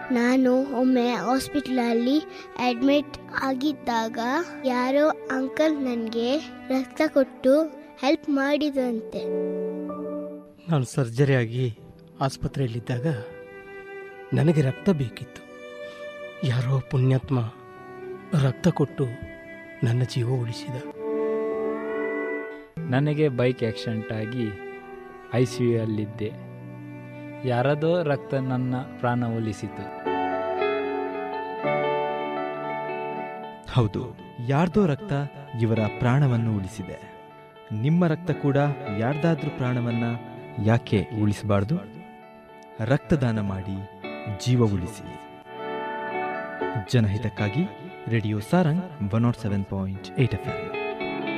ನಾನು ಒಮ್ಮೆ ಹಾಸ್ಪಿಟ್ಲಲ್ಲಿ ಅಡ್ಮಿಟ್ ಆಗಿದ್ದಾಗ ಯಾರೋ ಅಂಕಲ್ ನನಗೆ ರಕ್ತ ಕೊಟ್ಟು ಹೆಲ್ಪ್ ಮಾಡಿದಂತೆ ನಾನು ಸರ್ಜರಿ ಆಗಿ ಆಸ್ಪತ್ರೆಯಲ್ಲಿದ್ದಾಗ ನನಗೆ ರಕ್ತ ಬೇಕಿತ್ತು ಯಾರೋ ಪುಣ್ಯಾತ್ಮ ರಕ್ತ ಕೊಟ್ಟು ನನ್ನ ಜೀವ ಉಳಿಸಿದ ನನಗೆ ಬೈಕ್ ಆಕ್ಸಿಡೆಂಟ್ ಆಗಿ ಐ ಸಿ ಯುಯಲ್ಲಿದ್ದೆ ಯಾರದೋ ರಕ್ತ ನನ್ನ ಪ್ರಾಣ ಉಳಿಸಿತು ಹೌದು ಯಾರ್ದೋ ರಕ್ತ ಇವರ ಪ್ರಾಣವನ್ನು ಉಳಿಸಿದೆ ನಿಮ್ಮ ರಕ್ತ ಕೂಡ ಯಾರ್ದಾದ್ರೂ ಪ್ರಾಣವನ್ನ ಯಾಕೆ ಉಳಿಸಬಾರ್ದು ರಕ್ತದಾನ ಮಾಡಿ ಜೀವ ಉಳಿಸಿ ಜನಹಿತಕ್ಕಾಗಿ radio Sarang one naught seven point eight F M